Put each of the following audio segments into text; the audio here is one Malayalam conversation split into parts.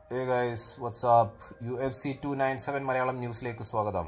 ഹേ guys what's up U F C two nine seven Malayalam ന്യൂസിലേക്ക് സ്വാഗതം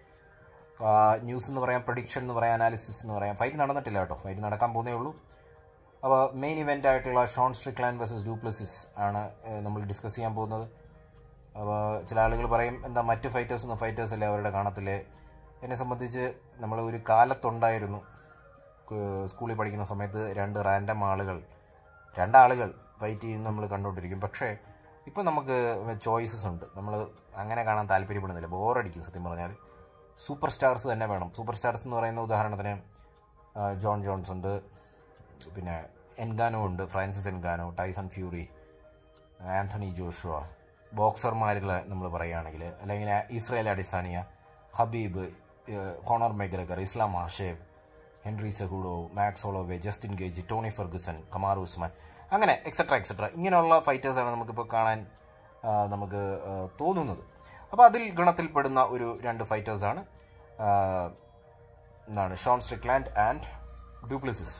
ന്യൂസ് എന്ന് പറയാം പ്രഡിക്ഷൻ എന്ന് പറയാം അനാലിസിസ് എന്ന് പറയാം ഫൈറ്റ് നടന്നിട്ടില്ല കേട്ടോ ഫൈറ്റ് നടക്കാൻ പോകുന്നേ ഉള്ളൂ അപ്പോൾ മെയിൻ ഇവൻ്റ് ആയിട്ടുള്ള ഷോൺ സ്ട്രിക്ലാൻ വേഴ്സസ് ഡ്യൂപ്ലസിസ് ആണ് ഏഹ്, നമ്മൾ ഡിസ്കസ് ചെയ്യാൻ പോകുന്നത് അപ്പോൾ ചില ആളുകൾ പറയും എന്താ മറ്റ് ഫൈറ്റേഴ്സ് ഒന്നും ഫൈറ്റേഴ്സ് അല്ലേ അവരുടെ കാണത്തില്ലേ എന്നെ സംബന്ധിച്ച് നമ്മൾ ഒരു കാലത്തുണ്ടായിരുന്നു ക- സ്കൂളിൽ പഠിക്കുന്ന സമയത്ത് രണ്ട് റാൻഡം ആളുകൾ രണ്ടാളുകൾ ഫൈറ്റ് ചെയ്യുന്ന നമ്മൾ കണ്ടുകൊണ്ടിരിക്കും പക്ഷേ ഇപ്പോൾ നമുക്ക് ചോയ്സസ് ഉണ്ട് നമ്മൾ അങ്ങനെ കാണാൻ താല്പര്യപ്പെടുന്നില്ല ബോറടിക്കും സത്യം പറഞ്ഞാൽ സൂപ്പർ സ്റ്റാർസ് തന്നെ വേണം സൂപ്പർ സ്റ്റാർസ് എന്ന് പറയുന്ന ഉദാഹരണത്തിന് ആ, ജോൺ ജോൺസ് ഉണ്ട് പിന്നെ എൻഗാനോ ഉണ്ട് Francis Ngannou Tyson Fury Anthony Joshua ബോക്സർമാരിൽ നമ്മൾ പറയുകയാണെങ്കിൽ അല്ലെങ്കിൽ ഇസ്രയേൽ അഡിസാനിയ ഹബീബ് ഏഹ്, കോണർ മെഗ്രഗർ ഇസ്ലാം ആഷേവ് Henry Cejudo Max Holloway Justin Gaethje Tony Ferguson Kamaru Usman അങ്ങനെ എക്സെട്ര എക്സെട്ര ഇങ്ങനെയുള്ള ഫൈറ്റേഴ്സാണ് നമുക്കിപ്പോൾ കാണാൻ ആ, നമുക്ക് ആ, തോന്നുന്നത് അപ്പോൾ അതിൽ ഗണത്തിൽപ്പെടുന്ന ഒരു രണ്ട് ഫൈറ്റേഴ്സാണ് എന്താണ് ഷോൺ സ്ട്രിക്ലാൻഡ് ആൻഡ് ഡ്യൂപ്ലിസിസ്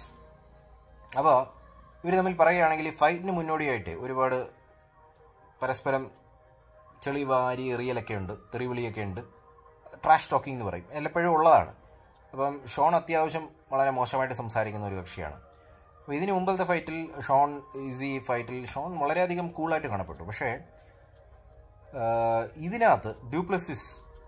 അപ്പോൾ ഇവർ തമ്മിൽ പറയുകയാണെങ്കിൽ ഈ ഫൈറ്റിന് മുന്നോടിയായിട്ട് ഒരുപാട് പരസ്പരം ചെളി വാരി എറിയലൊക്കെ ഉണ്ട് തെറിവിളിയൊക്കെ ഉണ്ട് ട്രാഷ് ടോക്കിംഗ് എന്ന് പറയും എല്ലപ്പോഴും ഉള്ളതാണ് അപ്പം ഷോൺ അത്യാവശ്യം വളരെ മോശമായിട്ട് സംസാരിക്കുന്ന ഒരു കക്ഷിയാണ് അപ്പോൾ ഇതിന് മുമ്പത്തെ ഫൈറ്റിൽ ഷോൺ ഈസി ഫൈറ്റിൽ ഷോൺ വളരെയധികം കൂളായിട്ട് കാണപ്പെട്ടു പക്ഷേ ആഹ്, ഇതിനകത്ത് ഡ്യൂപ്ലസിസ്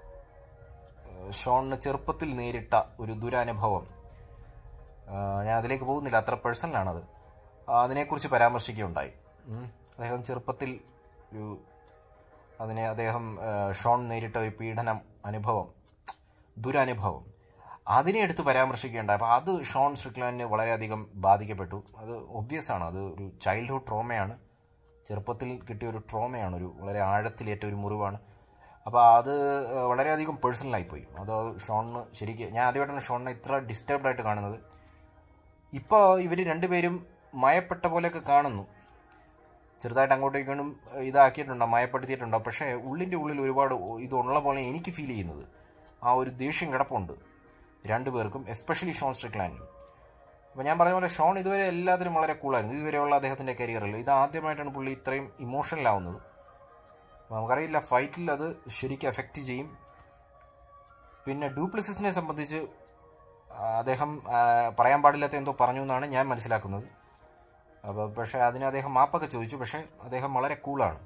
ആഹ്, ഷോണിന് ചെറുപ്പത്തിൽ നേരിട്ട ഒരു ദുരനുഭവം ആഹ്, ഞാൻ അതിലേക്ക് പോകുന്നില്ല അത്ര പേഴ്സണലാണത് അതിനെക്കുറിച്ച് പരാമർശിക്കുകയുണ്ടായി ഉം. അദ്ദേഹം ചെറുപ്പത്തിൽ ഒരു അതിനെ അദ്ദേഹം ആഹ്, ഷോൺ നേരിട്ട ഒരു പീഡനം അനുഭവം ദുരനുഭവം അതിനെ എടുത്ത് പരാമർശിക്കുകയുണ്ടായി അപ്പോൾ അത് ഷോൺ സ്ട്രിക്ലാൻഡിനെ വളരെയധികം ബാധിക്കപ്പെട്ടു അത് ഒബ്വിയസ് ആണ് അത് ഒരു ചൈൽഡ്ഹുഡ് ട്രോമയാണ് ചെറുപ്പത്തിൽ കിട്ടിയ ഒരു ട്രോമയാണ് ഒരു വളരെ ആഴത്തിലേറ്റ ഒരു മുറിവാണ് അപ്പോൾ അത് ഏഹ്, വളരെയധികം പേഴ്സണലായിപ്പോയി അത് ഷോണിന് ശരിക്കും ഞാൻ ആദ്യമായിട്ടാണ് ഷോണിനെ ഇത്ര ഡിസ്റ്റർബ്ഡ് ആയിട്ട് കാണുന്നത് ഇപ്പോൾ ഇവർ രണ്ടുപേരും മയപ്പെട്ട പോലെയൊക്കെ കാണുന്നു ചെറുതായിട്ട് അങ്ങോട്ടും ഇങ്ങോട്ടും ഇതാക്കിയിട്ടുണ്ടോ മയപ്പെടുത്തിയിട്ടുണ്ടോ പക്ഷേ ഉള്ളിൻ്റെ ഉള്ളിൽ ഒരുപാട് ഇതുള്ള പോലെ എനിക്ക് ഫീൽ ചെയ്യുന്നത് ആ ഒരു ദേഷ്യം കിടപ്പുണ്ട് രണ്ടുപേർക്കും എസ്പെഷ്യലി ഷോൺ സ്ട്രിക്ലാൻഡിനും അപ്പോൾ ഞാൻ പറഞ്ഞ പോലെ ഷോൺ ഇതുവരെ എല്ലാത്തിനും വളരെ കൂളായിരുന്നു ഇതുവരെയുള്ള അദ്ദേഹത്തിൻ്റെ കരിയറിൽ ഇത് ആദ്യമായിട്ടാണ് പുള്ളി ഇത്രയും ഇമോഷണൽ ആവുന്നത് അപ്പോൾ നമുക്കറിയില്ല ഫൈറ്റിൽ അത് ശരിക്കും എഫക്റ്റ് ചെയ്യും പിന്നെ ഡ്യൂപ്ലിസിസിനെ സംബന്ധിച്ച് ആ, അദ്ദേഹം ആ, പറയാൻ പാടില്ലാത്ത എന്തോ പറഞ്ഞു എന്നാണ് ഞാൻ മനസ്സിലാക്കുന്നത് അപ്പോൾ പക്ഷേ അതിന് അദ്ദേഹം മാപ്പൊക്കെ ചോദിച്ചു പക്ഷേ അദ്ദേഹം വളരെ കൂളാണ്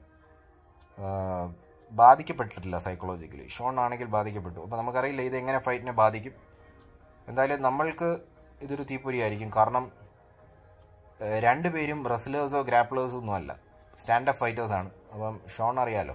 ബാധിക്കപ്പെട്ടിട്ടില്ല സൈക്കോളജിക്കലി ഷോൺ ആണെങ്കിൽ ബാധിക്കപ്പെട്ടു അപ്പോൾ നമുക്കറിയില്ല ഇത് എങ്ങനെ ഫൈറ്റിനെ ബാധിക്കും എന്തായാലും നമ്മൾക്ക് ഇതൊരു തീപ്പൊരിയായിരിക്കും കാരണം ഏഹ്, രണ്ടുപേരും റെസ്ലേഴ്സോ ഗ്രാപ്ലേഴ്സോ ഒന്നും അല്ല സ്റ്റാൻഡപ്പ് ഫൈറ്റേഴ്സാണ് അപ്പം ഷോൺ അറിയാലോ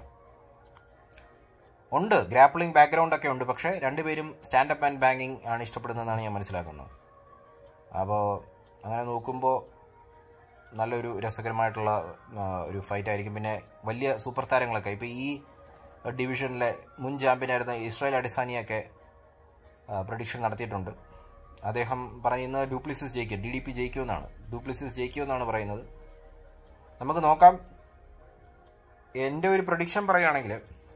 ഉണ്ട് ഗ്രാപ്ലിംഗ് ബാക്ക്ഗ്രൗണ്ട് ഒക്കെ ഉണ്ട് പക്ഷേ രണ്ടുപേരും സ്റ്റാൻഡപ്പ് ആൻഡ് ബാങ്കിങ് ആണ് ഇഷ്ടപ്പെടുന്നതെന്നാണ് ഞാൻ മനസ്സിലാക്കുന്നത് അപ്പോൾ അങ്ങനെ നോക്കുമ്പോൾ നല്ലൊരു രസകരമായിട്ടുള്ള ആ, ഒരു ഫൈറ്റ് ആയിരിക്കും പിന്നെ വലിയ സൂപ്പർ താരങ്ങളൊക്കെ ഇപ്പോൾ ഈ ഡിവിഷനിലെ മുൻ ചാമ്പ്യനായിരുന്ന ഇസ്രായേൽ അഡിസാനിയൊക്കെ പ്രഡിക്ഷൻ നടത്തിയിട്ടുണ്ട് അദ്ദേഹം പറയുന്നത് ഡ്യൂപ്ലിസിസ് ജയിക്കും ഡി ഡി പി ജയിക്കുമെന്നാണ് ഡ്യൂപ്ലിസിസ് ജയിക്കുമെന്നാണ് പറയുന്നത് നമുക്ക് നോക്കാം എൻ്റെ ഒരു പ്രഡിക്ഷൻ പറയുകയാണെങ്കിൽ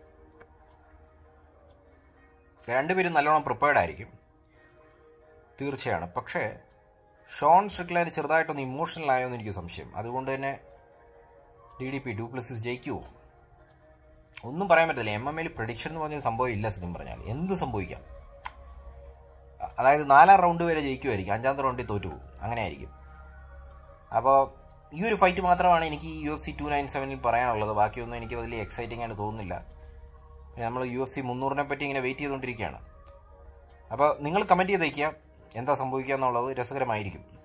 രണ്ടുപേരും നല്ലോണം പ്രിപ്പയർഡ് ആയിരിക്കും തീർച്ചയാണ് പക്ഷേ ഷോൺ സ്ട്രിക്ലാൻഡ് ചെറുതായിട്ടൊന്ന് ഇമോഷണൽ ആയോ എന്ന് എനിക്ക് സംശയം അതുകൊണ്ട് തന്നെ ഡി ഡി പി ഡ്യൂപ്ലസിസ് ജയിക്കുമോ ഒന്നും പറയാൻ പറ്റില്ല എം എം എയിൽ പ്രഡിക്ഷൻ എന്ന് പറഞ്ഞ സംഭവം ഇല്ല സത്യം പറഞ്ഞാൽ എന്ത് സംഭവിക്കാം അ- അതായത് നാലാം റൗണ്ട് വരെ ജയിക്കുമായിരിക്കും അഞ്ചാമത്തെ റൗണ്ടിൽ തോറ്റു പോകും അങ്ങനെ ആയിരിക്കും അപ്പോൾ ഈ ഒരു ഫൈറ്റ് മാത്രമാണ് എനിക്ക് U F C two nine സെവനിൽ പറയാനുള്ളത് ബാക്കിയൊന്നും എനിക്ക് വലിയ എക്സൈറ്റിംഗ് ആയിട്ട് തോന്നുന്നില്ല പിന്നെ നമ്മൾ യു എഫ് സി മുന്നൂറിനെ പറ്റി ഇങ്ങനെ വെയിറ്റ് ചെയ്തുകൊണ്ടിരിക്കുകയാണ് അപ്പോൾ നിങ്ങൾ കമൻറ്റ് ചെയ്തേക്കുക എന്താ സംഭവിക്കുക എന്നുള്ളത് രസകരമായിരിക്കും